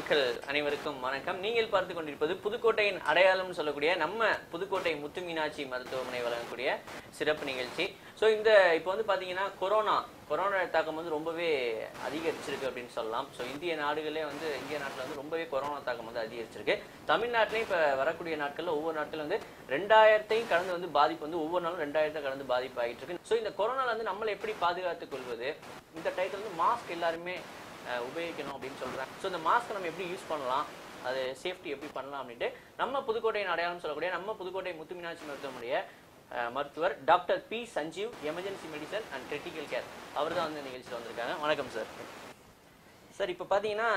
மக்கள் அனைவருக்கும் வணக்கம் நீங்கள் பார்த்து கொண்டிருப்பது புதுக்கோட்டையின் அடையாளம்னு சொல்லக்கூடிய நம்ம புதுக்கோட்டை முத்து மீனாட்சி மருத்துவமனை வழங்கக்கூடிய சிறப்பு நிகழ்ச்சி ஸோ இந்த இப்போ வந்து பார்த்தீங்கன்னா கொரோனா கொரோனா தாக்கம் வந்து ரொம்பவே அதிகரிச்சிருக்கு அப்படின்னு சொல்லலாம் ஸோ இந்திய நாடுகளே வந்து இந்திய நாட்டில் வந்து ரொம்பவே கொரோனா தாக்கம் வந்து அதிகரிச்சிருக்கு தமிழ்நாட்டிலையும் இப்போ வரக்கூடிய நாட்களில் ஒவ்வொரு நாட்கள் வந்து ரெண்டாயிரத்தையும் கடந்து வந்து பாதிப்பு வந்து ஒவ்வொரு நாளும் ரெண்டாயிரத்தை கடந்து பாதிப்பு ஆகிட்டு இருக்கு ஸோ இந்த கொரோனால வந்து நம்மளை எப்படி பாதுகாத்துக் கொள்வது இந்த டயத்தில் வந்து மாஸ்க் எல்லாருமே அஹ், உபயோகிக்கணும் அப்படின்னு சொல்கிறேன் ஸோ இந்த மாஸ்க் நம்ம எப்படி யூஸ் பண்ணலாம் அது சேஃப்டி எப்படி பண்ணலாம் அப்படின்ட்டு நம்ம புதுக்கோட்டையின் அடையாளம் சொல்லக்கூடிய நம்ம புதுக்கோட்டை முத்து மீனாட்சி மருத்துவமனைய அஹ், மருத்துவர் doctor P Sanjeev emergency medicine and critical care அவர் தான் வந்து நிகழ்ச்சியில் வந்திருக்காங்க வணக்கம் சார் சார் இப்போ பார்த்தீங்கன்னா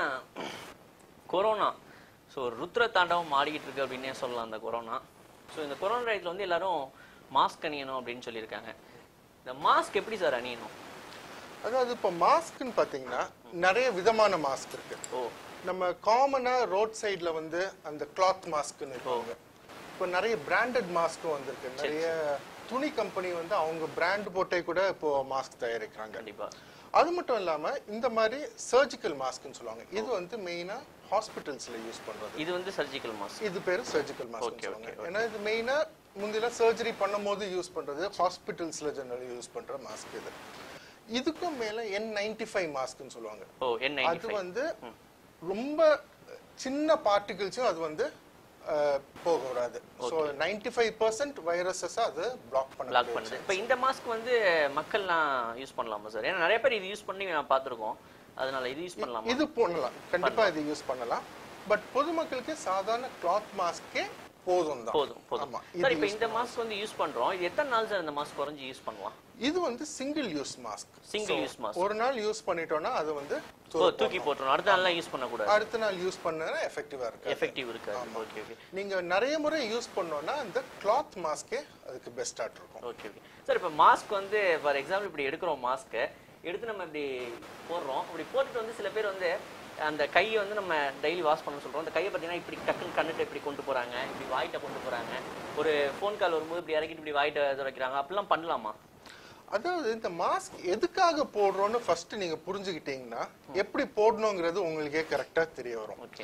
கொரோனா ஸோ ருத்ர தாண்டவம் ஆடிக்கிட்டு இருக்கு அப்படின்னே சொல்லலாம் அந்த கொரோனா ஸோ இந்த கொரோனா டயத்தில் வந்து எல்லாரும் மாஸ்க் அணியணும் அப்படின்னு சொல்லியிருக்காங்க இந்த மாஸ்க் எப்படி சார் அணியணும் அதாவது இப்போ மாஸ்க்னு பார்த்தீங்கன்னா நிறைய விதமான மாஸ்க் இருக்கு ஓ நம்ம காமனா ரோட் சைடில் வந்து அந்த கிளாத் மாஸ்க்னு இருப்பாங்க இப்போ நிறைய பிராண்டட் மாஸ்க்கும் வந்திருக்கு நிறைய துணி கம்பெனி வந்து அவங்க பிராண்ட் போட்டே கூட இப்போ மாஸ்க் தயாரிக்கிறாங்க கண்டிப்பா அது மட்டும் இல்லாம இந்த மாதிரி சர்ஜிக்கல் மாஸ்க்னு சொல்லுவாங்க இது வந்து மெயினா ஹாஸ்பிட்டல்ஸ்ல யூஸ் பண்றது இது வந்து சர்ஜிக்கல் மாஸ்க் இது பேரு சர்ஜிக்கல் மாஸ்க் Okay, சொல்லுவாங்க okay, ஏன்னா இது மெயினா முந்திலாம் சர்ஜரி பண்ணும்போது யூஸ் பண்றது ஹாஸ்பிட்டல்ஸ்ல ஜெனரலி யூஸ் பண்ற மாஸ்க் இது இதுக்கும் மேல என் நைன்டி ஃபைவ் மாஸ்க்னு சொல்லுவாங்க ஓ என் அது வந்து ரொம்ப சின்ன பார்ட்டிகிள்ஸும் அது வந்து அஹ், போக விடாது so ninety five percent viruses அது பிளாக் பண்ண பிளாக் பண்ணுது இப்போ இந்த மாஸ்க் வந்து மக்கள்லாம் யூஸ் பண்ணலாமா சார் ஏன்னா நிறைய பேர் இது யூஸ் பண்ணி நான் பார்த்துருக்கோம் அதனால இது யூஸ் பண்ணலாமா இது பண்ணலாம் கண்டிப்பா இது யூஸ் பண்ணலாம் பட் பொதுமக்களுக்கு சாதாரண கிளாத் மாஸ்கே போதும் தான் போதும் போதும் ஆமா சார் இது இப்போ இந்த மாஸ்க் வந்து யூஸ் பண்றோம் இது எத்தனை நாள் சார் இந்த மாஸ்க் குறைஞ்சு யூஸ் பண்ணலாம் இது வந்து single use mask single use mask ஒரு நாள் யூஸ் பண்ணிட்டோம்னா அது வந்து ஓ தூக்கி போட்டுரும் அடுத்த நாள்லாம் யூஸ் பண்ணக்கூடாது அடுத்த நாள் யூஸ் பண்ணா எஃபெக்டிவா இருக்கு எஃபெக்டிவ் இருக்காது ஓகே ஓகே நீங்க நிறைய முறை யூஸ் பண்ணோம்னா அந்த கிளாத் மாஸ்கே அதுக்கு பெஸ்டா இருக்கும் ஓகே ஓகே சார் இப்போ மாஸ்க் வந்து ஃபார் எக்ஸாம்பிள் இப்படி எடுக்கிறோம் மாஸ்க்கை எடுத்து நம்ம இப்படி போடுறோம் இப்படி போட்டுட்டு வந்து சில பேர் வந்து அந்த கையை வந்து நம்ம டெய்லி வாஷ் பண்ண சொல்றோம் அந்த கையை பார்த்தீங்கன்னா இப்படி டக்குன்னு கண்ணுட்டு இப்படி கொண்டு போறாங்க இப்படி வாயிட்ட கொண்டு போறாங்க ஒரு ஃபோன் கால் வரும்போது இப்படி இறக்கிட்டு இப்படி வாயிட்ட துடைக்கிறாங்க அப்படிலாம் பண்ணலாமா அதாவது இந்த மாஸ்க் எதுக்காக போடுறோம்னு ஃபர்ஸ்ட் நீங்க புரிஞ்சுக்கிட்டீங்கன்னா எப்படி போடணுங்கிறது உங்களுக்கே கரெக்டா தெரிய வரும் ஓகே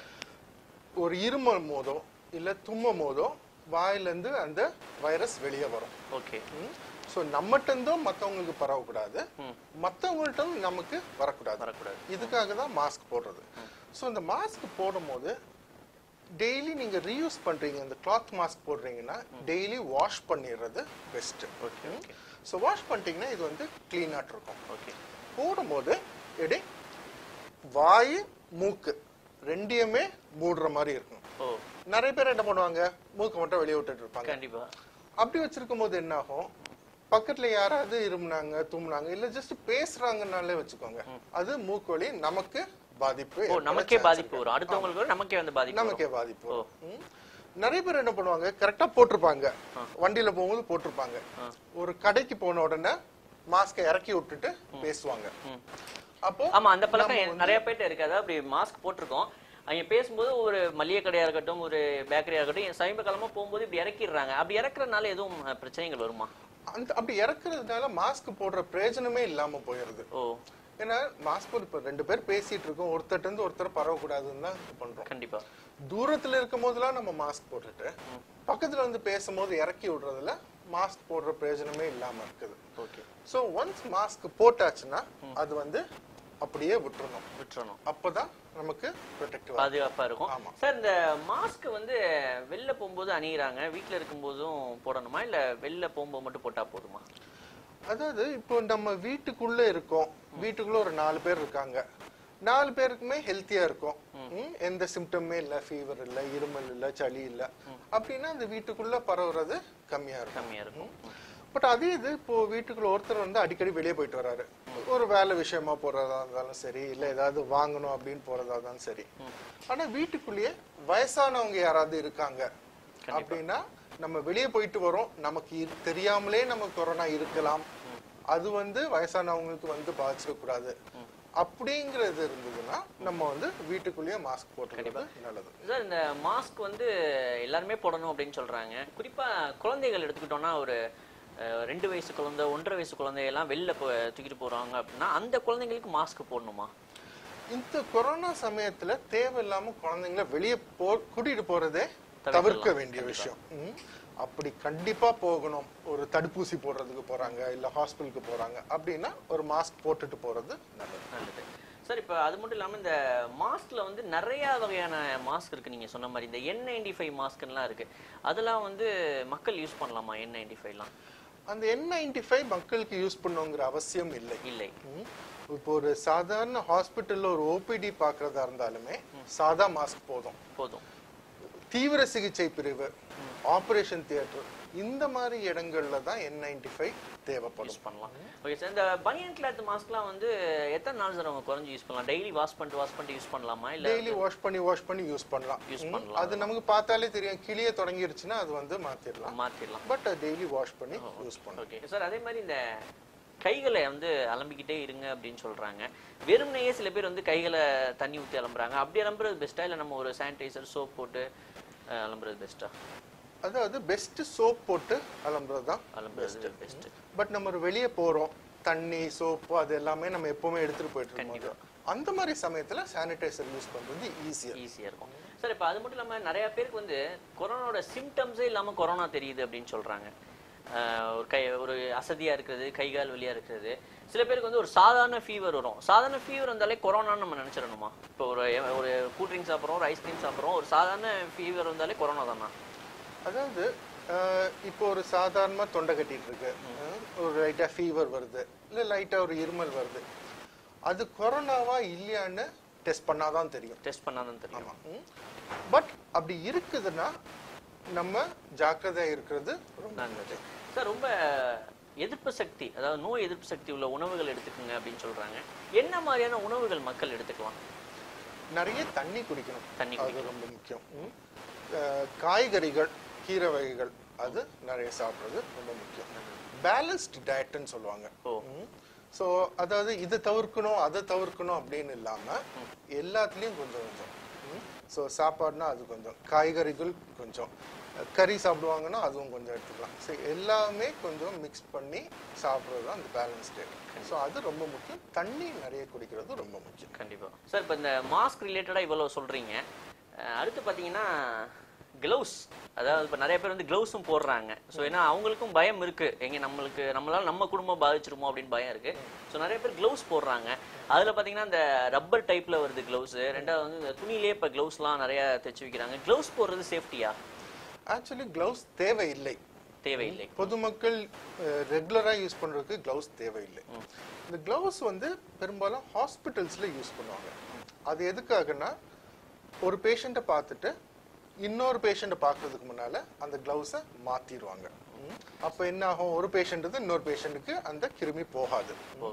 ஒரு இருமல் போதோ இல்ல தும்மும் போதோ வாயிலிருந்து அந்த வைரஸ் வெளியே வரும் ஓகே ஸோ நம்மகிட்டருந்தும் மற்றவங்களுக்கு பரவக்கூடாது ம். மற்றவங்கள்ட்டும் நமக்கு வரக்கூடாது வரக்கூடாது இதுக்காக தான் மாஸ்க் போடுறது ஸோ இந்த மாஸ்க் போடும்போது டெய்லி நீங்க ரீயூஸ் பண்றீங்க இந்த கிளாத் மாஸ்க் போடுறீங்கன்னா டெய்லி வாஷ் பண்ணிடுறது best okay okay so wash பண்ணிட்டீங்கன்னா இது வந்து க்ளீனாக இருக்கும் ஓகே போடும்போது எடி வாய் மூக்கு ரெண்டையுமே மூடுற மாதிரி இருக்கும் ஓ நிறைய பேர் என்ன பண்ணுவாங்க மூக்கு மட்டும் வெளியே விட்டுட்டு இருப்பாங்க கண்டிப்பா அப்படி வச்சிருக்கும் போது என்ன ஆகும் பக்கத்துல யாராவது இருமுனாங்க தும்முனாங்க இல்ல ஜஸ்ட் பேசுறாங்கனாலே வச்சுக்கோங்க அது மூக்கு வலி நமக்கு பாதிப்பு ஓ ஏற்பட நமக்கே chance பாதிப்பு இருக்கு. வரும் அடுத்தவங்களுக்கு வரும், நமக்கே வந்து பாதிப்பு வரும். நமக்கே பாதிப்பு வரும். ம். நிறைய பேர் என்ன பண்ணுவாங்க கரெக்டா போட்டிருப்பாங்க வண்டியில போகும்போது போட்டிருப்பாங்க ஒரு கடைக்கு போன உடனே மாஸ்கை இறக்கி விட்டுட்டு பேசுவாங்க ம். அப்போ ஆமா அந்த பழக்கம் நிறைய பேர்ட்ட இருக்கு அதாவது அப்படி மாஸ்க் போட்டிருக்கோம் அவங்க பேசும்போது ஒரு மளிகை கடையா இருக்கட்டும் ஒரு பேக்கரியா இருக்கட்டும் என் சமீப காலமா போகும்போது இப்படி இறக்கிடுறாங்க அப்படி இறக்குறதுனால எதுவும் அஹ், பிரச்சனைகள் வருமா அந்த அப்படி இறக்குறதுனால மாஸ்க் போடுற பிரயோஜனமே இல்லாம போயிருது ஓ ஏன்னா மாஸ்க் போட்டு இப்ப ரெண்டு பேர் பேசிட்டு இருக்கோம் ஒருத்தர்ட்ட இருந்து ஒருத்தர் பரவக்கூடாதுன்னு தான் இது பண்றோம் கண்டிப்பா தூரத்துல இருக்கும் போதெல்லாம் நம்ம மாஸ்க் போட்டுட்டு பக்கத்துல வந்து பேசும்போது இறக்கி விடுறதுல மாஸ்க் போடுற பிரயோஜனமே இல்லாம இருக்குது ஓகே ஸோ ஒன்ஸ் மாஸ்க் போட்டாச்சுன்னா அது வந்து அப்படியே விட்டுறணும் விட்டுறணும் அப்பதான் நமக்கு ப்ரொடெக்டிவா பாதுகாப்பா இருக்கும் ஆமா. சார் இந்த மாஸ்க் வந்து வெளில போகும்போது அணியிறாங்க வீட்ல இருக்கும்போதும் போடணுமா இல்ல வெளில போகும்போது மட்டும் போட்டா போதுமா அதாவது இப்போ நம்ம வீட்டுக்குள்ள இருக்கோம் வீட்டுக்குள்ள ஒரு நாலு பேர் இருக்காங்க நாலு பேருக்குமே ஹெல்த்தியா இருக்கும் ம், எந்த சிம்டமே இல்ல ஃபீவர் இல்ல இருமல் இல்ல சளி இல்ல அப்படின்னா அந்த வீட்டுக்குள்ள பரவுறது கம்மியா இருக்கும் கம்மியா இருக்கும் பட் அதே இது இப்போ வீட்டுக்குள்ள ஒருத்தர் வந்து அடிக்கடி வெளியே போயிட்டு வராரு ஒரு வேலை விஷயமா போறதா இருந்தாலும் சரி இல்ல ஏதாவது வாங்கணும் அப்படின்னு போறதா இருந்தாலும் சரி ஆனா வீட்டுக்குள்ளேயே வயசானவங்க யாராவது இருக்காங்க அப்படின்னா நம்ம வெளியே போயிட்டு வரோம் நமக்கு இரு- தெரியாமலே நமக்கு கொரோனா இருக்கலாம் அது வந்து வயசானவங்களுக்கு வந்து பாதிச்சிக்க கூடாது அப்படிங்கிறது இருந்ததுன்னா நம்ம வந்து வீட்டுக்குள்ளேயே மாஸ்க் போட்டுக்கிறது நல்லது சார் இந்த மாஸ்க் வந்து எல்லாருமே போடணும் அப்படின்னு சொல்றாங்க குறிப்பா குழந்தைகள் எடுத்துக்கிட்டோம்னா ஒரு அஹ், ரெண்டு வயசு குழந்தை ஒன்றரை வயசு குழந்தை எல்லாம் வெளில போ தூக்கிட்டு போறாங்க அப்படின்னா அந்த குழந்தைங்களுக்கு மாஸ்க் போடணுமா இந்த கொரோனா சமயத்துல தேவையில்லாம குழந்தைங்கள வெளியே போ கூட்டிட்டு போறதே தவிர்க்க வேண்டிய விஷயம் ம். அப்படி கண்டிப்பா போகணும் ஒரு தடுப்பூசி போடுறதுக்கு போறாங்க இல்ல ஹாஸ்பிட்டலுக்கு போறாங்க அப்படின்னா ஒரு மாஸ்க் போட்டுட்டு போறது நல்லது நல்லது சார் இப்போ அது மட்டும் இல்லாமல் இந்த மாஸ்க்ல வந்து நிறைய வகையான மாஸ்க் இருக்கு நீங்க சொன்ன மாதிரி இந்த என் நைன்டி ஃபைவ் மாஸ்க்லாம் இருக்கு அதெல்லாம் வந்து மக்கள் யூஸ் பண்ணலாமா என் நைன்டி ஃபைவ்லாம் அந்த என் நைன்டி ஃபைவ் மக்களுக்கு யூஸ் பண்ணுங்கிற அவசியம் இல்லை இல்லை ம். இப்போ ஒரு சாதாரண ஹாஸ்பிட்டல்ல ஒரு ஓபிடி பாக்குறதா இருந்தாலுமே சாதா மாஸ்க் போதும் போதும் தீவிர சிகிச்சை பிரிவு ஆபரேஷன் தியேட்டர் இந்த மாதிரி இடங்கள்ல தான் என் நைன்டி ஃபைவ் தேவைப்படும் யூஸ் பண்ணலாம் ஓகே சார் இந்த பனியன் கிளாத் மாஸ்க்லாம் வந்து எத்தனை நாள் சார் அவங்க குறைஞ்சு யூஸ் பண்ணலாம் டெய்லி வாஷ் பண்ணிட்டு வாஷ் பண்ணிட்டு யூஸ் பண்ணலாமா இல்லை டெய்லி வாஷ் பண்ணி வாஷ் பண்ணி யூஸ் பண்ணலாம் Use ம். பண்ணலாம். அது நமக்கு பார்த்தாலே தெரியும் கிளிய தொடங்கிருச்சுன்னா அது வந்து மாத்திடலாம் மாற்றிடலாம் பட் டெய்லி வாஷ் பண்ணி யூஸ் பண்ணலாம் ஓகே சார் அதே மாதிரி இந்த கைகளை வந்து அலம்பிக்கிட்டே இருங்க அப்படின்னு சொல்றாங்க வெறுமனையே சில பேர் வந்து கைகளை தண்ணி ஊற்றி அலம்புறாங்க அப்படி அலம்புறது பெஸ்ட்டா இல்லை நம்ம ஒரு சானிடைசர் சோப் போட்டு அஹ், அலம்புறது பெஸ்ட்டா அதாவது பெஸ்ட் சோப் போட்டு அலம்புறது தான் அலம்புறது பெஸ்ட் பட் நம்ம ஒரு வெளியே போறோம் தண்ணி சோப்பு அது எல்லாமே நம்ம எப்பவுமே எடுத்துட்டு போயிட்டு இருக்கோம் அந்த மாதிரி சமயத்துல சானிடைசர் யூஸ் பண்றது ஈஸியா ஈஸியாக இருக்கும் சார் இப்போ அது மட்டும் இல்லாமல் நிறைய பேருக்கு வந்து கொரோனாவோட சிம்டம்ஸே இல்லாமல் கொரோனா தெரியுது அப்படின்னு சொல்றாங்க ஆஹ் ஒரு கை ஒரு அசதியா இருக்கிறது கை கால் வலியா இருக்கிறது சில பேருக்கு வந்து ஒரு சாதாரண ஃபீவர் வரும் சாதாரண ஃபீவர் வந்தாலே கொரோனான்னு நம்ம நினைச்சிடணுமா இப்போ ஒரு ஒரு கூல் ட்ரிங்க் சாப்பிட்றோம் ஒரு ஐஸ்கிரீம் சாப்பிட்றோம் ஒரு சாதாரண ஃபீவர் வந்தாலே கொரோனா தானா அதாவது அஹ், இப்போ ஒரு சாதாரணமா தொண்டை கட்டிட்டு இருக்கு அஹ், ஒரு லைட்டா ஃபீவர் வருது இல்ல லைட்டா ஒரு இருமல் வருது அது கொரோனாவா இல்லையான்னு டெஸ்ட் பண்ணாதான் தெரியும் டெஸ்ட் பண்ணாதான் தெரியும் ஆமா பட் அப்படி இருக்குதுன்னா நம்ம ஜாக்கிரதையா இருக்கிறது ரொம்ப நல்லது சார் ரொம்ப எதிர்ப்பு சக்தி அதாவது நோய் எதிர்ப்பு சக்தி உள்ள உணவுகள் எடுத்துக்கோங்க அப்படின்னு சொல்றாங்க என்ன மாதிரியான உணவுகள் மக்கள் எடுத்துக்கலாம் நிறைய தண்ணி குடிக்கணும் தண்ணி அது ரொம்ப முக்கியம் ம். அஹ், காய்கறிகள் கீரை வகைகள் அது நிறைய சாப்பிடுறது ரொம்ப முக்கியம் பேலன்ஸ்ட் டயட்னு சொல்லுவாங்க ஓ ஸோ அதாவது இதை தவிர்க்கணும் அதை தவிர்க்கணும் அப்படின்னு இல்லாம எல்லாத்துலேயும் கொஞ்சம் கொஞ்சம் ஸோ சாப்பாடுனா அது கொஞ்சம் காய்கறிகள் கொஞ்சம் அஹ், கறி சாப்பிடுவாங்கன்னா அதுவும் கொஞ்சம் எடுத்துக்கலாம் ஸோ எல்லாமே கொஞ்சம் மிக்ஸ் பண்ணி சாப்பிட்றது தான் அந்த பேலன்ஸ் டயட் ஸோ அது ரொம்ப முக்கியம் தண்ணி நிறைய குடிக்கிறது ரொம்ப முக்கியம் கண்டிப்பா சார் இப்போ இந்த மாஸ்க் ரிலேட்டடா இவ்வளவு சொல்றீங்க அஹ் அடுத்து பாத்தீங்கன்னா க்ளவுஸ் அதாவது இப்போ நிறைய பேர் வந்து க்ளவுஸும் போடுறாங்க ஸோ ஏன்னா அவங்களுக்கும் பயம் இருக்கு எங்க நம்மளுக்கு நம்மளால நம்ம குடும்பம் பாதிச்சிருமோ அப்படின்னு பயம் இருக்கு ஸோ நிறைய பேர் க்ளவுஸ் போடுறாங்க அதுல பாத்தீங்கன்னா இந்த ரப்பர் டைப்ல வருது க்ளவுஸ் ரெண்டாவது வந்து இந்த துணியிலே இப்போ க்ளவுஸ்லாம் நிறைய தைச்சு வைக்கிறாங்க க்ளவுஸ் போடுறது சேஃப்டியா ஆக்சுவலி கிளவுஸ் தேவையில்லை தேவையில்லை பொதுமக்கள் ரெகுலரா யூஸ் பண்றதுக்கு கிளவுஸ் தேவையில்லை இந்த கிளவுஸ் வந்து பெரும்பாலும் ஹாஸ்பிட்டல்ஸ்ல யூஸ் பண்ணுவாங்க அது எதுக்காகன்னா ஒரு பேஷண்ட்டை பார்த்துட்டு இன்னொரு பேஷண்ட்டை பார்க்கறதுக்கு முன்னால அந்த கிளவுஸை மாத்திடுவாங்க ம். அப்ப என்ன ஆகும் ஒரு பேஷண்ட்டு இன்னொரு பேஷண்ட்டுக்கு அந்த கிருமி போகாது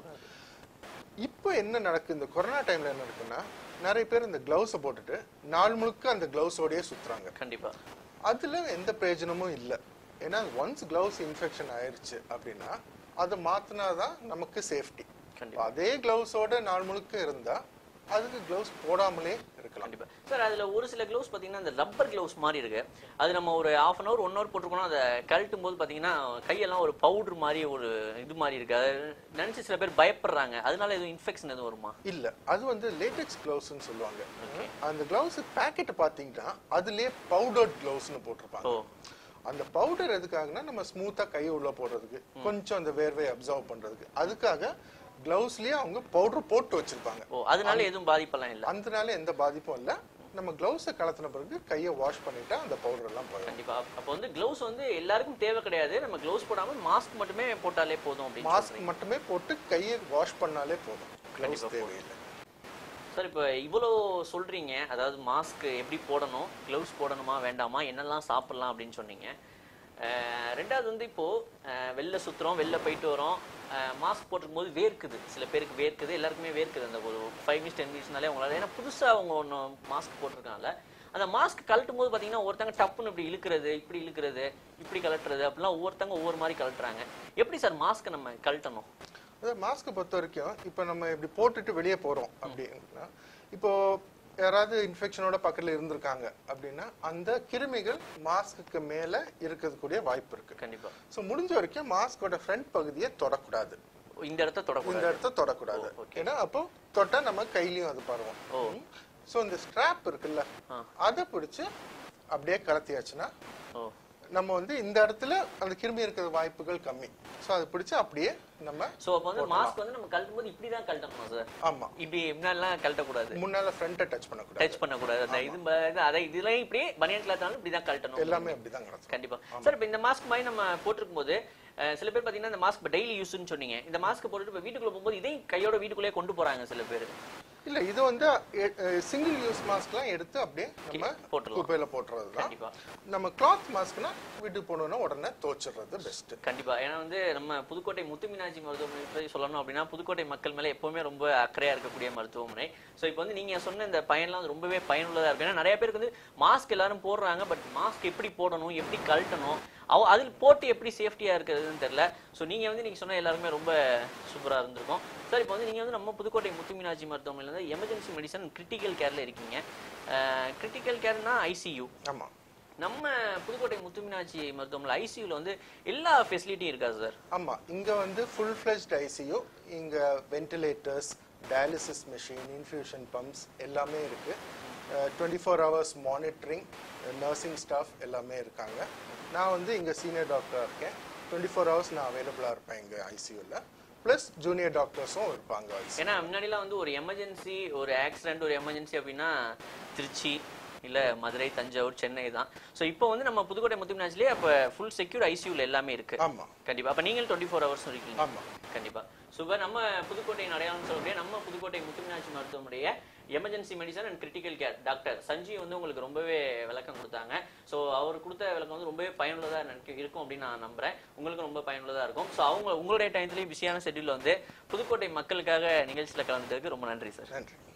இப்போ என்ன நடக்கு இந்த கொரோனா டைம்ல என்ன நடக்குன்னா நிறைய பேர் இந்த கிளவுஸை போட்டுட்டு நாள் முழுக்க அந்த கிளவுஸோடயே சுத்துறாங்க கண்டிப்பா அதுல எந்த பிரயோஜனமும் இல்லை ஏன்னா ஒன்ஸ் கிளவுஸ் இன்ஃபெக்ஷன் ஆயிருச்சு அப்படின்னா அதை மாத்தினாதான் நமக்கு சேஃப்டி கண்டிப்பா அதே கிளவுஸோட நாள் முழுக்க இருந்தா அதுக்கு கிளவுஸ் போடாமலே இருக்கலாம் கண்டிப்பா சார் அதுல ஒரு சில க்ளவுஸ் பாத்தீங்கன்னா அந்த ரப்பர் க்ளவுஸ் மாதிரி இருக்கு அது நம்ம ஒரு half an hour one hour போட்டிருக்கோம் அதை கழட்டும் போது பாத்தீங்கன்னா கையெல்லாம் ஒரு பவுடர் மாதிரி ஒரு இது மாதிரி இருக்கு அதை நினைச்சு சில பேர் பயப்படுறாங்க அதனால எதுவும் இன்ஃபெக்ஷன் எதுவும் வருமா இல்ல அது வந்து லேட்டெக்ஸ் கிளவுஸ்னு சொல்லுவாங்க அந்த கிளவுஸ் பேக்கெட் பாத்தீங்கன்னா அதுலயே பவுடர்ட் கிளவுஸ்னு போட்டிருப்பாங்க ஓ அந்த பவுடர் எதுக்காகனா நம்ம ஸ்மூத்தா கையை உள்ள போடுறதுக்கு கொஞ்சம் அந்த வேர்வை அப்சர்வ் பண்றதுக்கு அதுக்காக கிளவுஸ்லயே அவங்க பவுடர் போட்டு வச்சிருப்பாங்க ஓ அதனால எதுவும் பாதிப்பெல்லாம் இல்ல அதனால எந்த பாதிப்பும் இல்ல நம்ம கிளவுஸை கலத்தின பிறகு கையை வாஷ் பண்ணிட்டா அந்த பவுடர் எல்லாம் போயிடும் கண்டிப்பா அப்ப வந்து க்ளவுஸ் வந்து எல்லாருக்கும் தேவை கிடையாது நம்ம க்ளவுஸ் போடாம மாஸ்க் மட்டுமே போட்டாலே போதும் அப்படின்னு மாஸ்க் மட்டுமே போட்டு கையை வாஷ் பண்ணாலே போதும் கிளவுஸ் தேவையில்லை சார் இப்போ இவ்வளோ சொல்றீங்க அதாவது மாஸ்க் எப்படி போடணும் க்ளவுஸ் போடணுமா வேண்டாமா என்னெல்லாம் சாப்பிடலாம் அப்படின்னு சொன்னீங்க அஹ் ரெண்டாவது வந்து இப்போ அஹ் வெளில சுத்துறோம் வெளில போயிட்டு வரோம் மாஸ்க் போட்டிருக்கும் போது வேர்க்குது சில பேருக்கு வேர்க்குது எல்லாருக்குமே வேர்க்குது அந்த ஒரு ஃபைவ் மினிட்ஸ் டென் மினிட்ஸ்னாலே அவங்களால ஏன்னா புதுசாக அவங்க ஒன்று மாஸ்க் போட்டிருக்காங்கல்ல அந்த மாஸ்க் கழட்டும் போது பார்த்தீங்கன்னா ஒருத்தங்க டப்புன்னு இப்படி இழுக்கிறது இப்படி இழுக்கிறது இப்படி கழட்டுறது அப்படிலாம் ஒவ்வொருத்தங்க ஒவ்வொரு மாதிரி கழட்டுறாங்க எப்படி சார் மாஸ்க்கை நம்ம கழட்டணும் அதாவது மாஸ்க்கை பொறுத்த வரைக்கும் இப்போ நம்ம இப்படி போட்டுட்டு வெளியே போறோம் அப்படின்னா இப்போ யாராவது இன்ஃபெக்ஷனோட பக்கத்துல இருந்திருக்காங்க அப்படின்னா அந்த கிருமிகள் மாஸ்க்கு மேல இருக்கிறதுக்கூடிய வாய்ப்பு இருக்கு கண்டிப்பா ஸோ முடிஞ்ச வரைக்கும் மாஸ்கோட ஃப்ரண்ட் பகுதியை தொடக்கூடாது இந்த இடத்த இந்த தொடக்கூடாது இடத்த தொடக்கூடாது ஓ, okay. ஏன்னா அப்போ தொட்டா நம்ம கையிலயும் அது பரவும் ஓ சோ இந்த ஸ்ட்ராப் இருக்குல்ல ஆ. அதை பிடிச்சு அப்படியே கலத்தியாச்சுன்னா ஓ நம்ம வந்து இந்த இடத்துல அந்த கிருமி இருக்கிற வாய்ப்புகள் கம்மி சோ அதை பிடிச்சு அப்படியே நம்ம சோ அப்போ வந்து மாஸ்க் வந்து நம்ம கழட்டும் போது இப்படி தான் கழட்டணுமா சார் ஆமா இப்படி முன்னாடிலாம் கழட்டக்கூடாது முன்னால ஃப்ரண்ட்டை டச் பண்ணக்கூடாது டச் பண்ணக்கூடாது அந்த இது ப- இது அதை இதுல இப்படியே பனியன் கிளாத்தாலும் இப்படி தான் கழட்டணும் எல்லாமே அப்படிதான் கிடக்கும் கண்டிப்பா சார் இப்போ இந்த மாஸ்க் மாதிரி நம்ம போட்டிருக்கும் போது அஹ், சில பேர் பாத்தீங்கன்னா இந்த மாஸ்க் டெய்லி யூஸ்னு சொன்னீங்க இந்த மாஸ்க் போட்டுட்டு இப்போ வீட்டுக்குள்ள போகும்போது இதையும் கையோட வீட்டுக்குள்ளே கொண்டு போறாங்க சில பேர் இல்ல இது வந்து சிங்கிள் யூஸ் மாஸ்க்லாம் எடுத்து அப்படியே நம்ம போட்டுடலாம். குப்பையில போட்டுறது தான் கண்டிப்பா நம்ம கிளாத் மாஸ்க்னா வீட்டுக்கு போனோம்னா உடனே துவைச்சிடுறது பெஸ்ட் கண்டிப்பா ஏன்னா வந்து நம்ம புதுக்கோட்டை முத்து மீனாட்சி மருத்துவமனை பற்றி சொல்லணும் அப்படின்னா புதுக்கோட்டை மக்கள் மேல எப்பவுமே ரொம்ப அக்கறையா இருக்கக்கூடிய மருத்துவமனை ஸோ இப்போ வந்து நீங்க சொன்ன இந்த பயன்லாம் வந்து ரொம்பவே பயனுள்ளதா இருக்கு ஏன்னா நிறைய பேருக்கு வந்து மாஸ்க் எல்லாரும் போடுறாங்க பட் மாஸ்க் எப்படி போடணும் எப்படி கழட்டணும் அவ அதில் போட்டு எப்படி சேஃப்டியா இருக்கிறதுன்னு தெரியல ஸோ நீங்க வந்து நீங்க சொன்ன எல்லாருமே ரொம்ப சூப்பரா இருந்திருக்கும் சார் இப்போ வந்து நீங்க வந்து நம்ம புதுக்கோட்டை முத்து மீனாட்சி மருத்துவமனையில வந்து எமர்ஜென்சி மெடிசன் கிரிட்டிக்கல் கேர்ல இருக்கீங்க கிரிட்டிக்கல் கேர்னா ஐசியூ ஆமா நம்ம புதுக்கோட்டை முத்து மீனாட்சி மருத்துவமனை ஐசியூல வந்து எல்லா ஃபெசிலிட்டியும் இருக்கா சார் ஆமா இங்க வந்து ஃபுல் ஃபிளெஜ்ட் ஐசியூ இங்க ventilators dialysis machine infusion pumps எல்லாமே இருக்கு twenty four hours monitoring nursing staff எல்லாமே இருக்காங்க நான் வந்து இங்க சீனியர் டாக்டராக இருக்கேன் டுவெண்ட்டி ஃபோர் ஹவர்ஸ் நான் அவைலபிளாக இருப்பேன் இங்க ஐசியூவில் ப்ளஸ் ஜூனியர் டாக்டர்ஸும் இருப்பாங்க ஐசியூ ஏன்னா முன்னாடிலாம் வந்து ஒரு எமர்ஜென்சி ஒரு ஆக்சிடென்ட் ஒரு எமர்ஜென்சி அப்படின்னா திருச்சி இல்ல மதுரை தஞ்சாவூர் சென்னை தான் ஸோ இப்போ வந்து நம்ம புதுக்கோட்டை முத்து மீனாட்சிலேயே அப்போ ஃபுல் செக்யூர் ஐசியூல எல்லாமே இருக்கு ஆமா கண்டிப்பா அப்ப நீங்கள் டுவெண்ட்டி ஃபோர் ஹவர்ஸ் இருக்கீங்க ஆமா கண்டிப்பா சூப்பர் நம்ம புதுக்கோட்டையின் அடையாளம் சொல்லக்கூடிய நம்ம புதுக்கோட்டை முத்துமீனாட்சி மருத்துவமனைய emergency medicine and critical care doctor Sanjeev வந்து உங்களுக்கு ரொம்பவே விளக்கம் கொடுத்தாங்க ஸோ அவர் கொடுத்த விளக்கம் வந்து ரொம்பவே பயனுள்ளதா எனக்கு இருக்கும் அப்படின்னு நான் நம்புறேன் உங்களுக்கு ரொம்ப பயனுள்ளதா இருக்கும் ஸோ அவங்க உங்களுடைய டயத்துலேயும் பிஸியான ஷெட்யூல் வந்து புதுக்கோட்டை மக்களுக்காக நிகழ்ச்சியில் கலந்துக்கிறதுக்கு ரொம்ப நன்றி சார் நன்றி